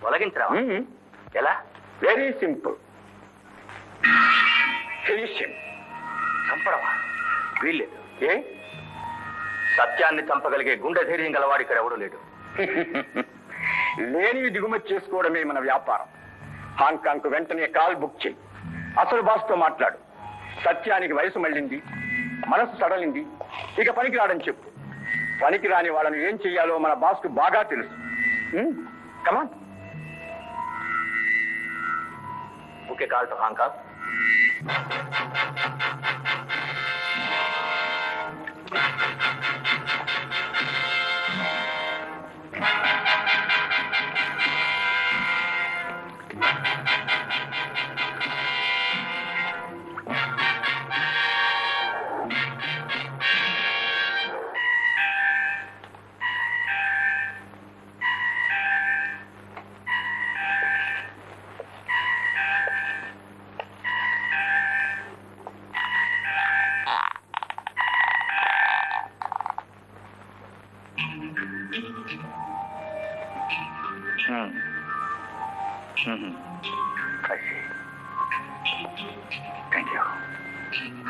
తొలగించరా ఎలా very simple finishing చంపడమా వీల్లేదు ఏ సత్యాన్ని చంపగలిగే గుండె ధైర్యం గలవాడు ఇక్కడ ఎవడూ లేడు లేనివి దిగుమతి చేసుకోవడమే మన వ్యాపారం హాంకాంగ్ కు వెంటనే కాల్ బుక్ చేయి అసలు బాస్ తో మాట్లాడు సత్యానికి వయసు మళ్ళింది మనసు సడలింది ఇక పనికి రాడని చెప్పు పనికి రాని వాళ్ళని ఏం చెయ్యాలో మన బాస్ కు బాగా తెలుసు come on okay call to Hong Kong I see. Thank you.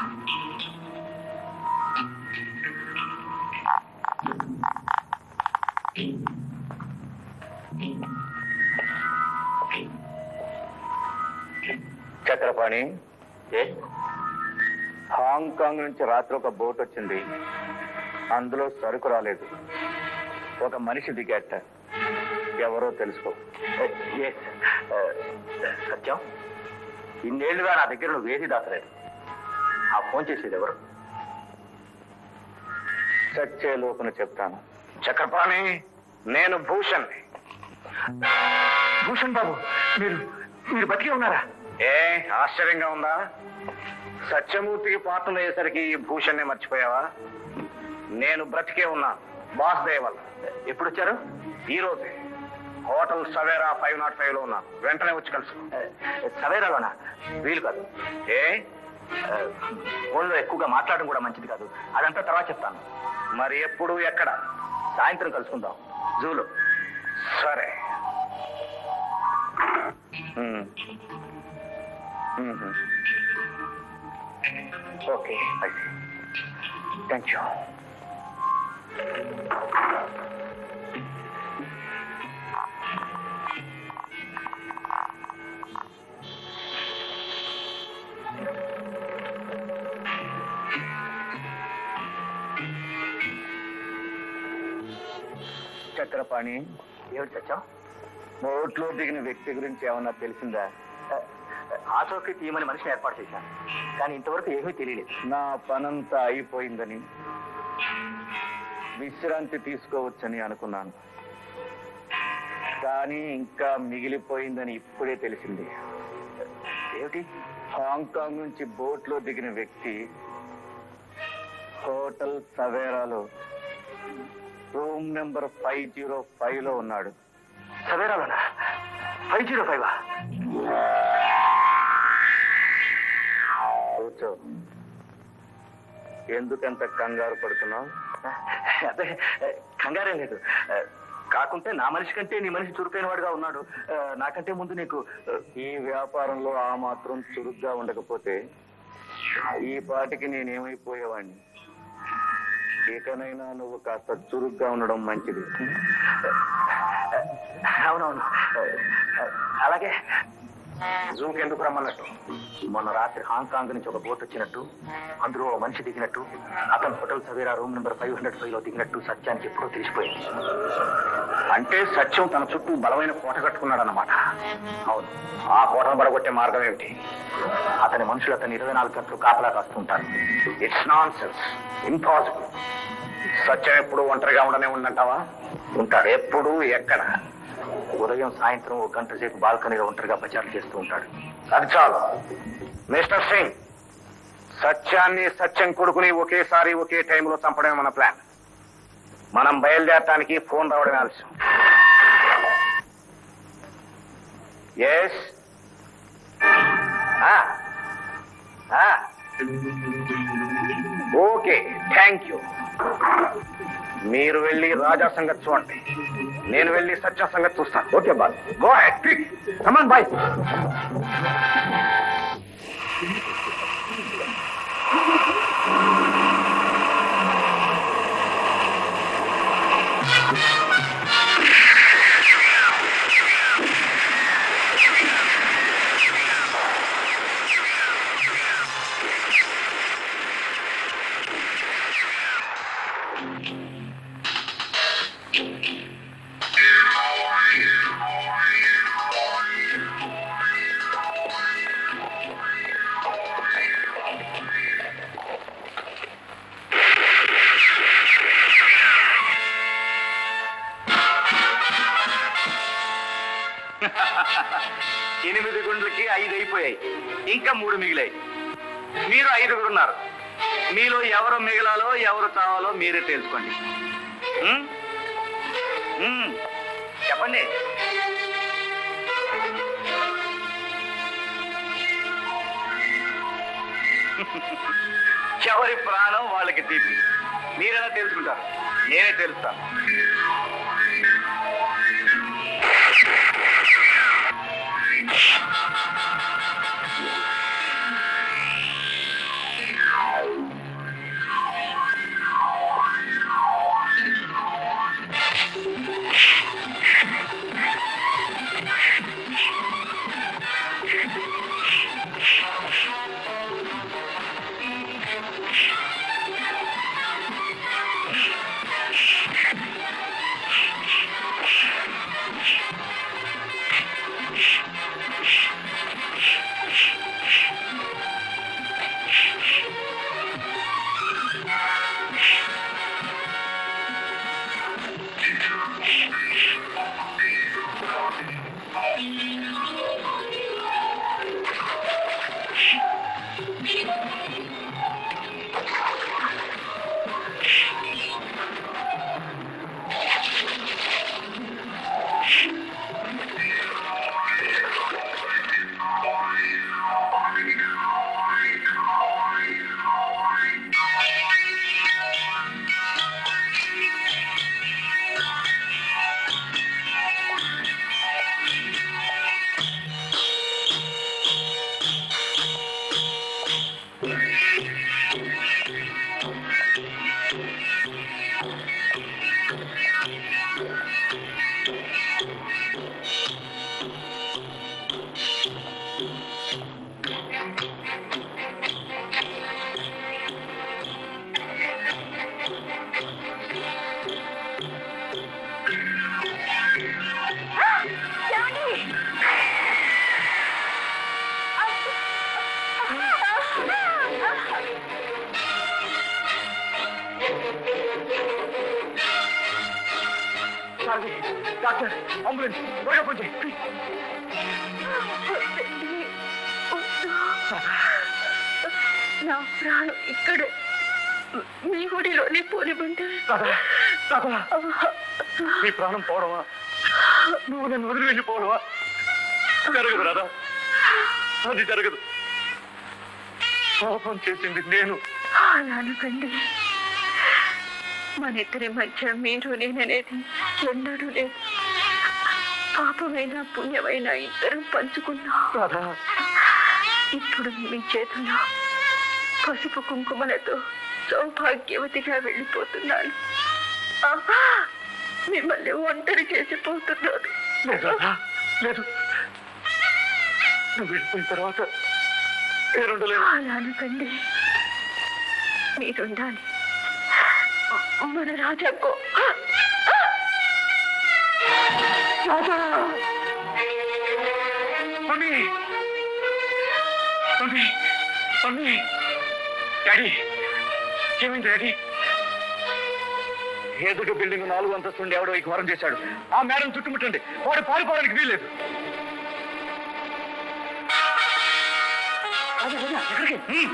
Chakrapani ఏ హాంకాంగ్ నుంచి రాత్రి ఒక బోట్ వచ్చింది అందులో సరుకు రాలేదు ఒక మనిషి దిగేట ఎవరో తెలుసుకో ఎస్ సత్యం ఇన్నేళ్లుగా నా దగ్గర నువ్వు ఏది దాచలేదు ఆ ఫోన్ చేసేది ఎవరు చచ్చే లోపున చెప్తాను చక్రపాణి నేను భూషణ్ భూషణ్ బాబు మీరు మీరు బతికే ఉన్నారా ఏ ఆశ్చర్యంగా ఉందా సత్యమూర్తికి పాత్రలు అయ్యేసరికి ఈ భూషణ్ణే మర్చిపోయావా నేను బ్రతికే ఉన్నా బాస్ దయ వల్ల ఎప్పుడు వచ్చారు ఈ రోజే hotel Savera five nought five లో ఉన్నా వెంటనే వచ్చి కలుసు సవేరాలోనా వీలు కాదు ఏ ఆ, ఫోన్లో ఎక్కువగా మాట్లాడడం కూడా మంచిది కాదు అదంతా తర్వాత చెప్తాను మరి ఎప్పుడు ఎక్కడ సాయంత్రం కలుసుకుందాం జూలో సరే మ్మ్. మ్మ్. ఓకే థ్యాంక్ యూ చక్రపాణి ఏమిటి సత్యం బోట్లో దిగిన వ్యక్తి గురించి ఏమన్నా తెలిసిందా ఆచోకి తీయమని మనిషిని ఏర్పాటు చేశాను కానీ ఇంతవరకు ఏమీ తెలియలేదు నా పనంతా అయిపోయిందని విశ్రాంతి తీసుకోవచ్చని అనుకున్నాను కానీ ఇంకా మిగిలిపోయిందని ఇప్పుడే తెలిసింది ఏమిటి హాంకాంగ్ నుంచి బోట్లో దిగిన వ్యక్తి హోటల్ సవేరాలో room number five zero five లో ఉన్నాడు సవేరాలోనా ఫైవ్ జీరో ఫైవ్ కూర్చో ఎందుకంత కంగారు పడుతున్నావు అదే కంగారేం లేదు కాకుంటే నా మనిషి కంటే నీ మనిషి చురుకైన వాడుగా ఉన్నాడు ఆ, నాకంటే ముందు నీకు ఆ, ఈ వ్యాపారంలో ఆ మాత్రం చురుగ్గా ఉండకపోతే ఈ పాటికి నేనేమైపోయేవాణ్ణి ఇకనైనా నువ్వు కాస్త చురుగ్గా ఉండడం మంచిది అవునవును ఆ, అలాగే జూకి ఎందుకు రమ్మన్నట్టు మొన్న రాత్రి హాంకాంగ్ నుంచి ఒక బోట్ వచ్చినట్టు అందులో ఓ మనిషి దిగినట్టు అతను hotel Savera room number five hundred five లో దిగినట్టు సత్యానికి ఎప్పుడో తెలిసిపోయింది అంటే సత్యం తన చుట్టూ బలమైన కోట కట్టుకున్నాడన్నమాట అవును ఆ కోటను పడగొట్టే మార్గం ఏమిటి అతని మనుషులు అతను ఇరవై నాలుగు గంటలు కాపలా కాస్తుంటారు it's nonsense impossible Satyam ఎప్పుడు ఒంటరిగా ఉండనే ఉందంటావా ఉంటాడు ఎప్పుడు ఎక్కడ ఉదయం సాయంత్రం ఒక గంట సేపు బాల్కనీలో ఒంటరిగా ప్రచారం చేస్తూ ఉంటాడు అది చాలు మిస్టర్ సింగ్ సత్యాన్ని సత్యం కొడుకుని ఒకేసారి ఒకే టైంలో చంపడమే మన ప్లాన్ మనం బయలుదేరటానికి ఫోన్ రావడమే ఆలస్యం ఎస్ ఓకే థ్యాంక్ యూ మీరు వెళ్ళి రాజా సంగతి చూడండి నేను వెళ్ళి సత్య సంగతి చూస్తాను okay bye go ahead quick come on bye ఎనిమిది గుండ్లకి ఐదు అయిపోయాయి ఇంకా మూడు మిగిలాయి మీరు ఐదుగురు ఉన్నారు మీలో ఎవరు మిగలాలో ఎవరు చావాలో మీరే తెలుసుకోండి ఉం? ఉం. చెప్పండి ఎవరి ప్రాణం వాళ్ళకి తీపి మీరెలా తెలుసుకుంటారు నేనే తెలుస్తాను డాక్టర్ అంబులెన్స్ త్వరగా ఫోన్ చేయి వద్దండి. వద్దు. నా ప్రాణం ఇక్కడే మీ గుడిలోనే పోనివ్వండి రాధా రాధా నీ ప్రాణం పోవడమా నువ్వు నన్ను వదిలి వెళ్ళిపోవడమా జరగదు రాధా అది జరగదు పాపం చేసింది నేను అలా అనకండి మన ఇద్దరి మధ్య మీరు నేననేది ఎన్నడూ లేదు పాపమైన పుణ్యమైన ఇద్దరం పంచుకున్నాం రాధా ఇప్పుడు మీ చేతుల్లో పసుపు కుంకుమలతో సౌభాగ్యవతిగా వెళ్ళిపోతున్నాను ఆ, మిమ్మల్ని ఒంటరి చేసిపోతున్నాను లేదు రాధా లేదు నువ్వు వెళ్ళిపోయిన తర్వాత నేనుండలేను అలా అనకండి మీరుండాలి మన రాజాకో Radha mummy mummy mummy daddy ఏమైంది డాడీ ఎదుటి బిల్డింగ్ నాలుగు అంతస్తుండి ఎవడో ఈ ఘోరం చేశాడు ఆ మేడం చుట్టుముట్టండి వాడు పారిపోవడానికి వీల్లేదు రాజా, రాజా, ఎక్కడికి హ్మ్.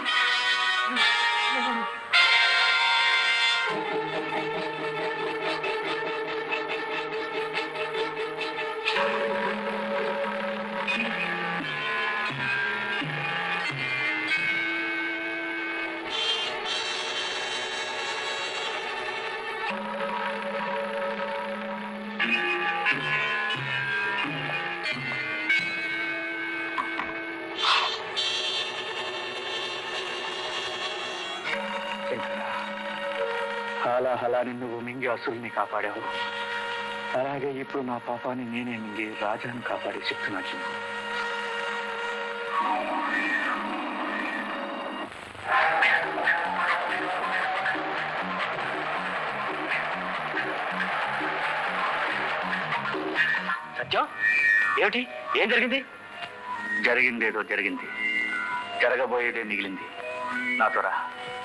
హాలాహలాని నువ్వు మింగి అసుల్ని కాపాడావు అలాగే ఇప్పుడు నా పాపాన్ని నేనే మింగి రాజాను కాపాడే శక్తి నాకు ఇవ్వు. సత్యం ఏమిటి ఏం జరిగింది జరిగిందేదో జరిగింది జరగబోయేదే మిగిలింది నాతో రా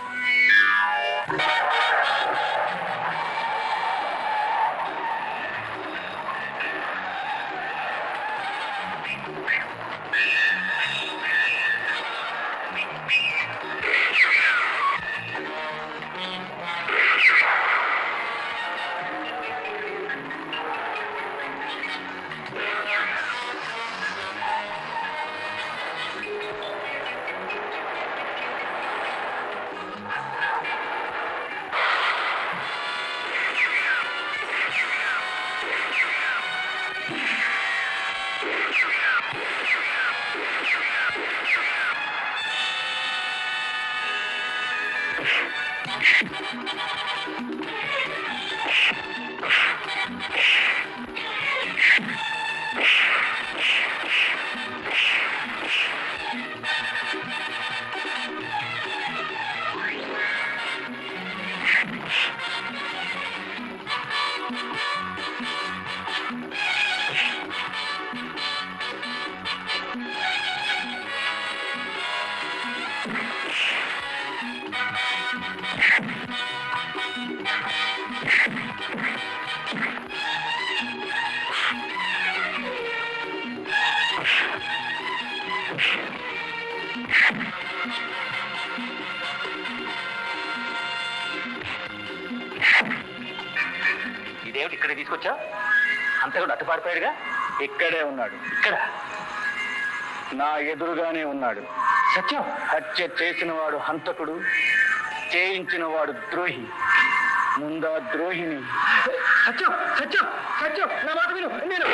ఇదేమిటి ఇక్కడ తీసుకొచ్చా అంతా కూడా అట్టుపాడిపోయాడుగా ఇక్కడే ఉన్నాడు ఇక్కడ నా ఎదురుగానే ఉన్నాడు సత్యం హత్య చేసిన వాడు హంతకుడు చేయించిన వాడు ద్రోహి ముందా ద్రోహిని సత్యం సత్యం సత్యం నా మాట విను నేను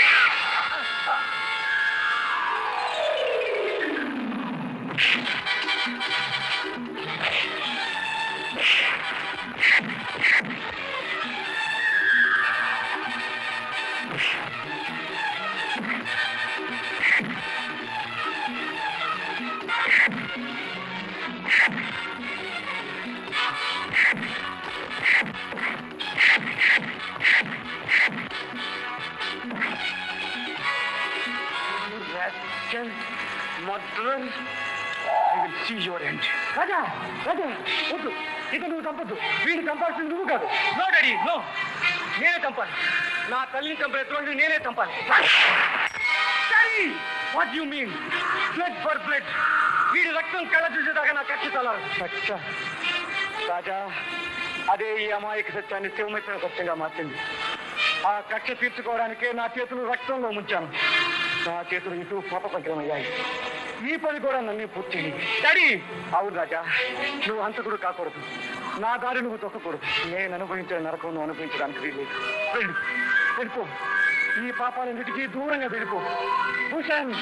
మద్రల్ I will see your end Raja Raja వద్దు ఇక నువ్వు చంపొద్దు వీడిని చంపాల్సింది నువ్వు కాదు నో డాడీ నో నేనే చంపాలి నా తల్లిని చంపే ద్రోహిని నేనే చంపాలి daddy what you mean blood for blood వీడి రక్తం కళ్ళ చూసేదాకా నా కక్ష తలారు కక్ష రాజా అదే ఈ అమాయక సత్యాన్ని శివమెత్తిన సత్యంగా మార్చింది ఆ కక్ష తీర్చుకోవడానికే నా చేతులు రక్తంలో ముంచాను నా చేతులు ఇటు పాపపగ్రమయ్యాయి ఈ పని కూడా నన్ను పూర్తి డాడీ అవును రాజా నువ్వు హంతకుడు కాకూడదు నా దారి నువ్వు తొక్కకూడదు నేను అనుభవించిన నరకం నువ్వు అనుభవించడానికి వీల్లేదు వెళ్ళు వెళ్ళిపో ఈ పాపాలన్నిటికీ దూరంగా వెళ్ళిపో భూషణ్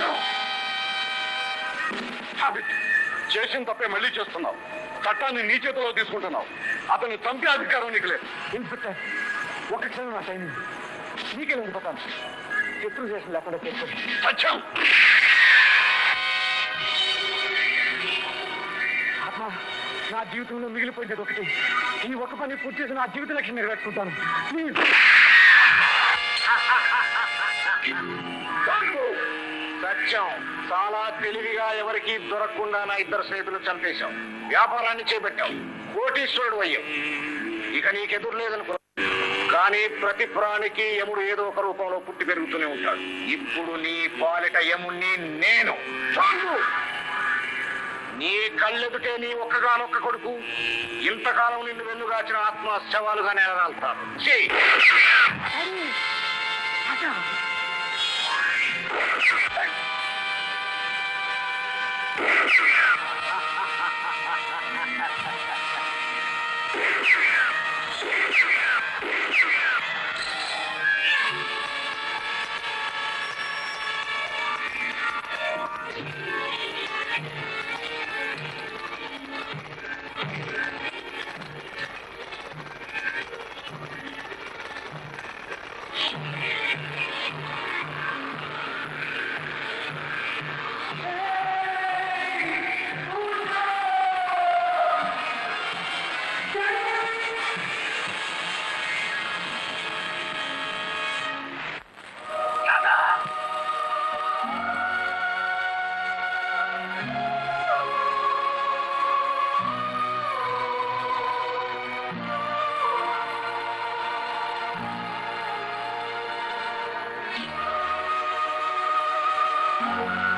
చేసిన తప్పే మళ్ళీ చేస్తున్నావు చట్టాన్ని నీ చేతిలో తీసుకుంటున్నావు అతన్ని చంపే అధికారం నీకు లేదు ఇన్స్పెక్టర్ ఒక క్షణం నా టైం ఉంది. నీకే వెళ్ళిపోతాను శత్రు చేసిన లేకుండా చేసుకోండి సత్యం ఆత్మ నా జీవితంలో మిగిలిపోయింది ఒకటి ఈ ఒక్క పని పూర్తి చేసి నా జీవిత లక్ష్యం నెరవేర్చుకుంటాను ప్లీజ్ సత్యం చాలా తెలివిగా ఎవరికి దొరకకుండా నా ఇద్దరు స్నేహితులు చంపేశావు వ్యాపారాన్ని చేపట్టావు కోటీశ్వరుడు అయ్యావు ఇక నీకెదురు లేదనుకో కానీ ప్రతి ప్రాణికి యముడు ఏదో ఒక రూపంలో పుట్టి పెరుగుతూనే ఉంటాడు ఇప్పుడు నీ పాలిట యముణ్ణి నేను చాలు! నీ కళ్ళెదుటే నీ ఒక్కగానొక్క కొడుకు ఇంతకాలం నిన్ను వెన్నుగాచిన ఆత్మ శవాలుగా నేలరాల్తారు చెయ్యి ఆ